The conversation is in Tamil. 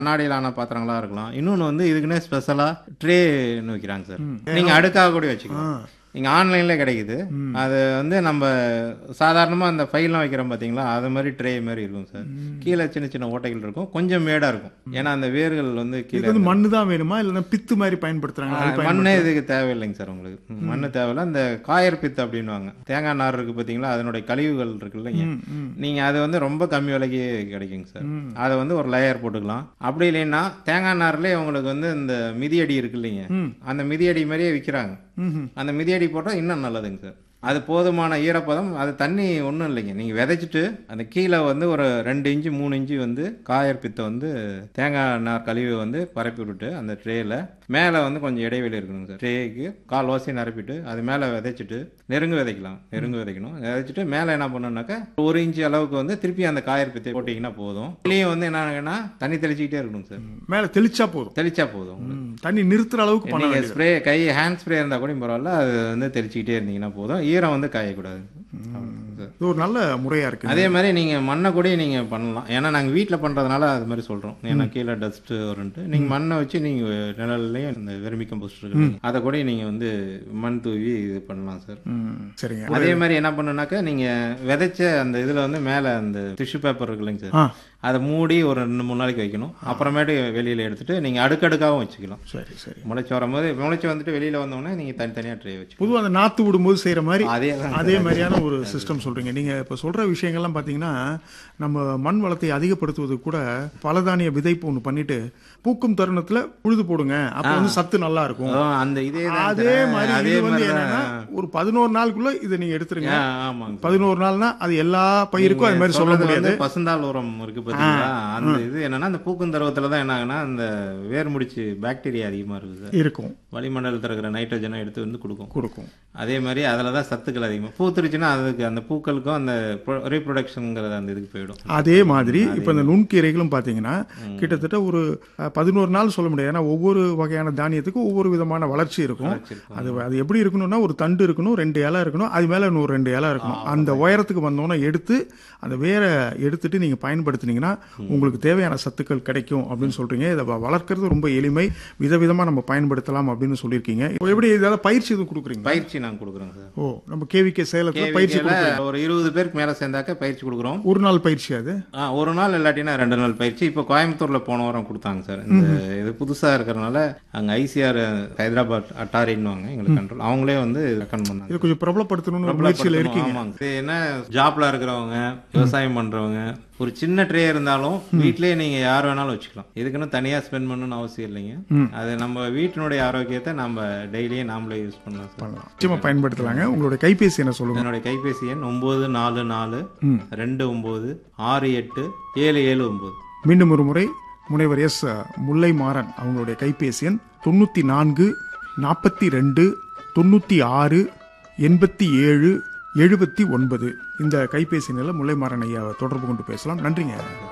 கண்ணாடியிலான பாத்திரங்களா இருக்கலாம் இன்னொன்று வந்து இதுக்குன்னே ஸ்பெஷலாக ட்ரேன்னு வைக்கிறாங்க சார் நீங்கள் அடுக்காக கூட வச்சுக்கலாம் நீங்கள் ஆன்லைனில் கிடைக்குது அது வந்து நம்ம சாதாரணமாக அந்த ஃபைல்லாம் வைக்கிறோம் பார்த்தீங்களா அது மாதிரி ட்ரே மாதிரி இருக்கும் சார் கீழே சின்ன சின்ன ஓட்டைகள் இருக்கும் கொஞ்சம் மேடாக இருக்கும் ஏன்னா அந்த வேர்கள் வந்து இது கீழே வந்து மண்ணு தான் வேணுமா இல்லைன்னா பித்து மாதிரி பயன்படுத்துறாங்க அது பயன்படுத்த- மண்ணே இதுக்கு தேவையில்லைங்க சார் உங்களுக்கு ம், மண்ணு தேவையில்ல இந்த காயர் பித்து அப்படின்னுவாங்க தேங்காய் நார் இருக்கு பார்த்தீங்களா அதனுடைய கழிவுகள் இருக்கு இல்லைங்க ம், ம். நீங்கள் அது வந்து ரொம்ப கம்மி விலைக்கு கிடைக்குங்க சார் அதை வந்து ஒரு லேயர் போட்டுக்கலாம் அப்படி இல்லைன்னா தேங்காய் நார்லேயே உங்களுக்கு வந்து இந்த மிதியடி இருக்கு இல்லைங்க ம். அந்த மிதியடி மாதிரியே விற்கிறாங்க ம்ஹும். அந்த மிதியடி போட்டால் இன்னும் நல்லதுங்க சார் அது போதுமான ஈரப்பதம் அது தண்ணி ஒன்றும் இல்லைங்க நீங்கள் விதைச்சிட்டு அந்த கீழே வந்து ஒரு ரெண்டு இன்ச்சு மூணு இன்ச்சு வந்து காயர் பித்தை வந்து தேங்காய் நார் கழிவை வந்து பரப்பி விட்டுட்டு அந்த ட்ரேயில் மேலே வந்து கொஞ்சம் இடைவெளி இருக்கணுங்க சார் ட்ரேக்கு கால் வாசி நிரப்பிட்டு அது மேலே விதைச்சிட்டு நெருங்கு விதைக்கலாம் நெருங்கு விதைக்கணும் விதைச்சிட்டு மேலே என்ன பண்ணணும்னாக்கா ஒரு இன்ச்சு அளவுக்கு வந்து திருப்பி அந்த காயர் பித்தை போட்டிங்கன்னா போதும் இதுலேயே வந்து என்னன்னா தண்ணி தெளிச்சிக்கிட்டே இருக்கணும் சார் மேல தெளிச்சா போதும் தெளிச்சா போதும் ம், தண்ணி நிறுத்துற அளவுக்கு பண்ண நீங்க வேண்டியது ஸ்ப்ரே கை ஹேண்ட் ஸ்ப்ரே இருந்தா கூட பரவாயில்ல அது வந்து தெளிச்சுக்கிட்டே இருந்தீங்கன்னா போதும் ஈரம் வந்து காயக்கூடாது இது ஒரு நல்ல முறையா இருக்கு அதே மாதிரி நீங்க மண்ணை கூட நீங்க பண்ணலாம் ஏன்னா நாங்க வீட்ல பண்றதுனால அது மாதிரி சொல்றோம் ஏன்னா கீழே டஸ்ட் வரும்ட்டு நீங்க மண்ணை வச்சு நீங்க நிழல்லையும் இந்த வெர்மி கம்போஸ்ட் இருக்கு அதை கூட நீங்க வந்து மண் தூவி இது பண்ணலாம் சார் ம், சரிங்க அதே மாதிரி என்ன பண்ணுனாக்கா நீங்க விதைச்ச அந்த இதுல வந்து மேல அந்த டிஷ்யூ பேப்பர் இருக்கு இல்லைங்க ஆ சார் அதை மூடி ஒரு ரெண்டு மூணு நாளைக்கு வைக்கணும் அப்புறமேட்டு வெளியில எடுத்துட்டு நீங்க அடுக்கடுக்காகவும் வச்சுக்கலாம் சரி சரி முளைச்சு வரும்போது முளைச்சு வந்துட்டு வெளியில வந்தோடனே நீங்க தனித்தனியா ட்ரே வச்சு பொதுவா அந்த நாத்து விடும்போது செய்யற மாதிரி அதே தான் அதே மாதிரியான ஒரு சிஸ்டம் சொல்றீங்க நீங்க இப்ப சொல்ற விஷயங்கள்லாம் பாத்தீங்கன்னா நம்ம மண் வளத்தை அதிகப்படுத்துவதுக்கு கூட பலதானிய விதைப்பு ஒண்ணு பண்ணிட்டு பூக்கும் தருணத்துல உழுது போடுங்க அப்ப வந்து சத்து நல்லா இருக்கும் அதான் அந்த இதே தான் அதே சார். மாதிரி அதே இது வந்து மாதிரி என்னன்னா ஒரு பதினோரு நாளுக்குள்ள இதை நீங்க எடுத்துருங்க ஆ, ஆமாங்க சார். பதினோரு நாள்னா அது எல்லா பயிருக்கும் அது மாதிரி சொல்ல சொல்றது முடியாது வந்து பசுந்தாள் உரம் இருக்கு பாத்தீங்களா அந்த இது என்னன்னா அந்த பூக்குந்தரவத்துல தான் என்ன ஆகுனா அந்த வேர் முடிச்சு பாக்டீரியா அதிகமா இருக்கு சார் இருக்கும் வளிமண்டலத்தில் இருக்கிற நைட்ரஜனை எடுத்து வந்து கொடுக்கும் கொடுக்கும் அதே மாதிரி அதில் தான் சத்துக்கள் அதிகமாக பூத்துருச்சுன்னா அதுக்கு அந்த பூக்களுக்கும் அந்த ரீப்ரொடக்ஷனுங்கிறது அந்த இதுக்கு போயிடும் அதே மாதிரி இப்ப இந்த நுண்கீரைகளும் பாத்தீங்கன்னா கிட்டத்தட்ட ஒரு அஹ், பதினோரு நாள் சொல்ல முடியாது ஏன்னா ஒவ்வொரு வகையான தானியத்துக்கும் ஒவ்வொரு விதமான வளர்ச்சி இருக்கும் வச்சிருக்கோம். அது அது எப்படி இருக்கணும்னா ஒரு தண்டு இருக்கணும் ரெண்டு இலை இருக்கணும் அது மேல இன்னொரு ரெண்டு இலை இருக்கணும் அந்த உயரத்துக்கு வந்தோன்னே எடுத்து அந்த வேரை எடுத்துட்டு நீங்க பயன்படுத்துனீங்கன்னா உங்களுக்கு தேவையான சத்துக்கள் கிடைக்கும் அப்படின்னு சொல்றீங்க இதை வ- வளர்க்கறது ரொம்ப எளிமை விதவிதமா நம்ம பயன்படுத்தலாம் அப்படின்னு சொல்லியிருக்கீங்க இப்போ எப்படி இதால பயிற்சி எதுவும் கொடுக்குறீங்க பயிற்சி நாங்கள் கொடுக்குறோங்க சார் ஓ நம்ம கேவிகே சேலத்துல பயிற்சி KVK ல ஒரு இருபது பேருக்கு மேலே சேர்ந்தாக்க பயிற்சி கொடுக்குறோம் ஒரு நாள் பயிற்சி அது ஆ, ஒரு நாள் இல்லாட்டினா ரெண்டு நாள் பயிற்சி இப்போ கோயம்புத்தூர்ல போன வாரம் கொடுத்தாங்க சார் இந்த இது புதுசா இருக்கிறனால அங்க ஐசிஆர் ஹைதராபாத் அட்டாரின்னுவாங்க எங்களுக்கு கண்ட்ரோல் அவங்களே வந்து ரெக்கமெண்ட் பண்ணாங்க இதை கொஞ்சம் பிரபலப்படுத்தணும்னு ஒரு முயற்சியில் இருக்கீங்க ஆமாங்க இது என்ன ஜாப்ல இருக்கிறவங்க விவசாயம் பண்றவங்க ஒரு சின்ன ட்ரே இருந்தாலும் வீட்லயே நீங்க யார் வேணாலும் வச்சுக்கலாம் இதுக்குன்னு தனியா ஸ்பெண்ட் பண்ணணும்னு அவசியம் இல்லைங்க அது நம்ம வீட்டினுடைய ஆரோக்கியத்தை நம்ம டெய்லியே நாமளே யூஸ் பண்ணலாம் சார் நிச்சயமா பயன்படுத்தலாங்க உங்களுடைய கைபேசி என்ன சொல்லுங்க என்னுடைய கைபேசி எண் ஒன்பது நாலு நாலு ரெண்டு ஒன்பது ஆறு எட்டு ஏழு ஏழு ஒன்பது மீண்டும் ஒரு முறை முனைவர் எஸ் முல்லை மாறன் அவங்களுடைய கைபேசி எண் தொண்ணூத்தி நான்கு நாற்பத்தி ரெண்டு தொண்ணூத்தி ஆறு எண்பத்தி ஏழு எழுபத்தி ஒன்பது இந்த கைபேசி நிலை முல்லை மாறன் ஐயாவை தொடர்பு கொண்டு பேசலாம் நன்றிங்க